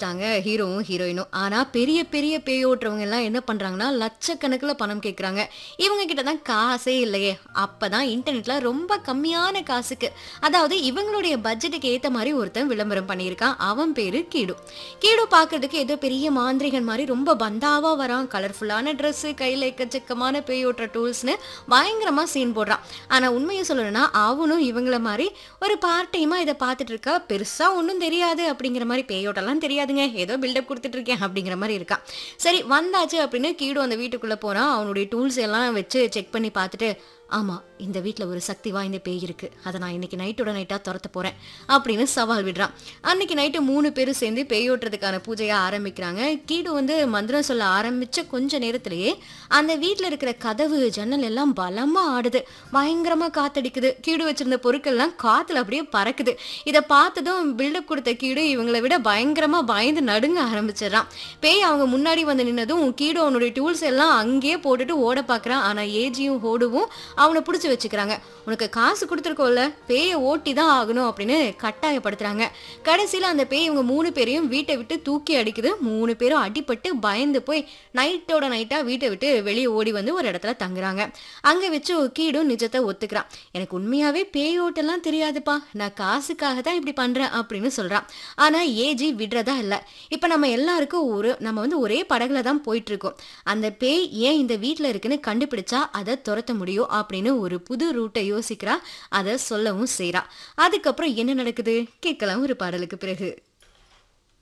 ஆரம்பிச்சிட்டாங்க ஹீரோவும் ஹீரோயினும் ஆனா பெரிய பெரிய பேய் ஓட்டுறவங்க எல்லாம் என்ன பண்றாங்கன்னா லட்சக்கணக்கில் பணம் கேட்குறாங்க இவங்க கிட்ட தான் காசே இல்லையே அப்பதான் இன்டர்நெட்ல ரொம்ப கம்மியான காசுக்கு அதாவது இவங்களுடைய பட்ஜெட்டுக்கு ஏத்த மாதிரி ஒருத்தன் விளம்பரம் பண்ணியிருக்கான் அவன் பேரு கீடு கீடு பார்க்கிறதுக்கு ஏதோ பெரிய மாந்திரிகன் மாதிரி ரொம்ப பந்தாவா வரான் கலர்ஃபுல்லான ட்ரெஸ் கையில எக்கச்சக்கமான பேய் ஓட்டுற டூல்ஸ்னு பயங்கரமா சீன் போடுறான் ஆனா உண்மையை சொல்லணும்னா அவனும் இவங்கள மாதிரி ஒரு பார்ட் டைமா இதை பார்த்துட்டு இருக்கா பெருசா ஒன்றும் தெரியாது அப்படிங்கிற மாதிரி பேயோட்டெல்லாம் தெரியாதுங்க ஏதோ பில்டப் கொடுத்துட்டு இருக்கேன் அப்படிங்கிற மாதிரி இருக்கான் சரி வந்தாச்சு அப்படின்னு கீடு அந்த வீட்டுக்குள்ள போறான் அவனுடைய டூல்ஸ் எல்லாம் வச்சு செக் பண்ணி பார்த்துட்டு ஆமா இந்த வீட்டில் ஒரு சக்தி வாய்ந்த பேய் இருக்கு அதை நான் இன்னைக்கு நைட்டோட நைட்டா துரத்த போறேன் அப்படின்னு சவால் விடுறான் அன்னைக்கு நைட்டு மூணு பேரும் சேர்ந்து பேயோட்டுறதுக்கான பூஜையை ஆரம்பிக்கிறாங்க கீடு வந்து மந்திரம் சொல்ல ஆரம்பிச்ச கொஞ்ச நேரத்திலேயே அந்த வீட்டில் இருக்கிற கதவு ஜன்னல் எல்லாம் பலமா ஆடுது பயங்கரமா காத்தடிக்குது கீடு வச்சிருந்த பொருட்கள்லாம் காத்துல அப்படியே பறக்குது இதை பார்த்ததும் பில்டப் கொடுத்த கீடு இவங்களை விட பயங்கரமா பயந்து நடுங்க ஆரம்பிச்சிடுறான் பேய் அவங்க முன்னாடி வந்து நின்னதும் கீடு அவனுடைய டூல்ஸ் எல்லாம் அங்கேயே போட்டுட்டு ஓட பார்க்கறான் ஆனா ஏஜியும் ஹோடுவும் அவனை பிடிச்சி வச்சுக்கிறாங்க உனக்கு காசு கொடுத்துருக்கோல்ல பேயை ஓட்டி தான் ஆகணும் அப்படின்னு கட்டாயப்படுத்துறாங்க கடைசியில் அந்த பேய் இவங்க மூணு பேரையும் வீட்டை விட்டு தூக்கி அடிக்குது மூணு பேரும் அடிபட்டு பயந்து போய் நைட்டோட நைட்டா வீட்டை விட்டு வெளியே ஓடி வந்து ஒரு இடத்துல தங்குறாங்க அங்க வச்சு கீடும் நிஜத்தை ஒத்துக்கிறான் எனக்கு உண்மையாவே பேயோட்டெல்லாம் தெரியாதுப்பா நான் காசுக்காக தான் இப்படி பண்றேன் அப்படின்னு சொல்றான் ஆனா ஏஜி விடுறதா இல்ல இப்ப நம்ம எல்லாருக்கும் ஒரு நம்ம வந்து ஒரே படகுல தான் போயிட்டு இருக்கோம் அந்த பேய் ஏன் இந்த வீட்ல இருக்குன்னு கண்டுபிடிச்சா அதை துரத்த முடியும் அப்படின்னு ஒரு புது ரூட்டை யோசிக்கிறா அதை சொல்லவும் செய்றா அதுக்கப்புறம் என்ன நடக்குது கேட்கலாம் ஒரு பாடலுக்கு பிறகு